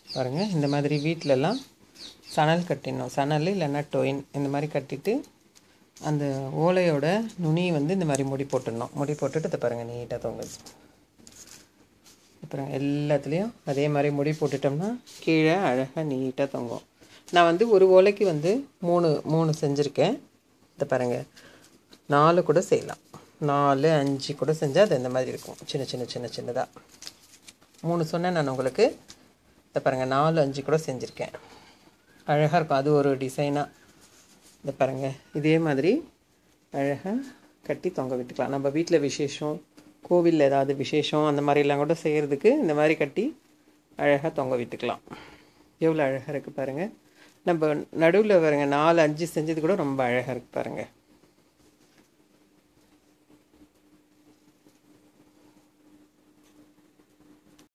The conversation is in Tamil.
பாருங்கள் இந்த மாதிரி வீட்டிலலாம் சணல் கட்டிடணும் சணல் இல்லைன்னா டொயின் இந்த மாதிரி கட்டிட்டு அந்த ஓலையோட நுனி வந்து இந்த மாதிரி முடி போட்டுடணும் முடி போட்டுட்டு இதை பாருங்கள் நீட்டாக தொங்குது அப்புறம் எல்லாத்துலேயும் அதே மாதிரி முடி போட்டுட்டோம்னா கீழே அழகாக நீட்டாக தொங்கும் நான் வந்து ஒரு ஓலைக்கு வந்து மூணு மூணு செஞ்சுருக்கேன் இதை பாருங்கள் நாலு கூட செய்யலாம் நாலு அஞ்சு கூட செஞ்சால் அது இந்த மாதிரி இருக்கும் சின்ன சின்ன சின்ன சின்னதாக மூணு சொன்னேன் நான் உங்களுக்கு இதை பாருங்கள் நாலு அஞ்சு கூட செஞ்சுருக்கேன் அழகாக இருக்கும் அது ஒரு டிசைனாக இதை பாருங்கள் இதே மாதிரி அழகாக கட்டி தொங்க விட்டுக்கலாம் நம்ம வீட்டில் விசேஷம் கோவிலில் ஏதாவது விசேஷம் அந்த மாதிரிலாம் கூட செய்கிறதுக்கு இந்த மாதிரி கட்டி அழகாக தொங்க விட்டுக்கலாம் எவ்வளோ அழகாக இருக்குது பாருங்கள் நம்ம நடுவில் பாருங்க நாலு அஞ்சு செஞ்சது கூட ரொம்ப அழகாக இருக்குது பாருங்கள்